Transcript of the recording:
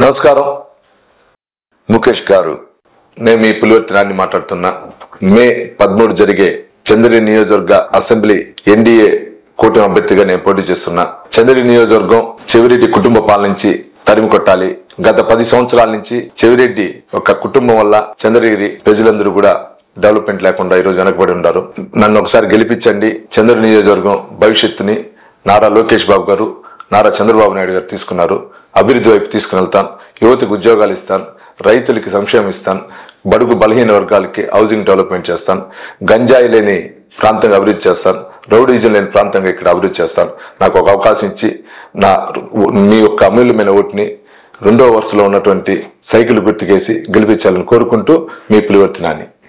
నమస్కారం ముఖేష్ గారు నేను మీ పులివర్తనాన్ని మాట్లాడుతున్నా మే పదమూడు జరిగే చంద్రి నియోజకవర్గ అసెంబ్లీ ఎన్డీఏ కూటమి అభ్యర్థిగా నేను పోటీ చేస్తున్నా చంద్రి నియోజకవర్గం చెవిరెడ్డి కుటుంబ పాలన నుంచి తరిమి కొట్టాలి గత పది సంవత్సరాల నుంచి చెవిరెడ్డి ఒక కుటుంబం వల్ల చంద్రగిరి ప్రజలందరూ కూడా డెవలప్మెంట్ లేకుండా ఈరోజు వెనకబడి ఉన్నారు నన్ను ఒకసారి గెలిపించండి చంద్ర నియోజకవర్గం భవిష్యత్తుని నారా లోకేష్ బాబు గారు నారా చంద్రబాబు నాయుడు గారు తీసుకున్నారు అభివృద్ధి వైపు తీసుకుని వెళ్తాను యువతకు ఉద్యోగాలు ఇస్తాను రైతులకి సంక్షేమం ఇస్తాను బడుగు బలహీన వర్గాలకి హౌసింగ్ డెవలప్మెంట్ చేస్తాను గంజాయి లేని ప్రాంతంగా అభివృద్ధి చేస్తాను రౌడీజం లేని ప్రాంతంగా ఇక్కడ అభివృద్ధి చేస్తాను నాకు ఒక అవకాశం ఇచ్చి నా మీ యొక్క అమూల్యమైన ఓటుని రెండో వరుసలో ఉన్నటువంటి సైకిల్ గుర్తుకేసి గెలిపించాలని కోరుకుంటూ మీ పులివర్తినాన్ని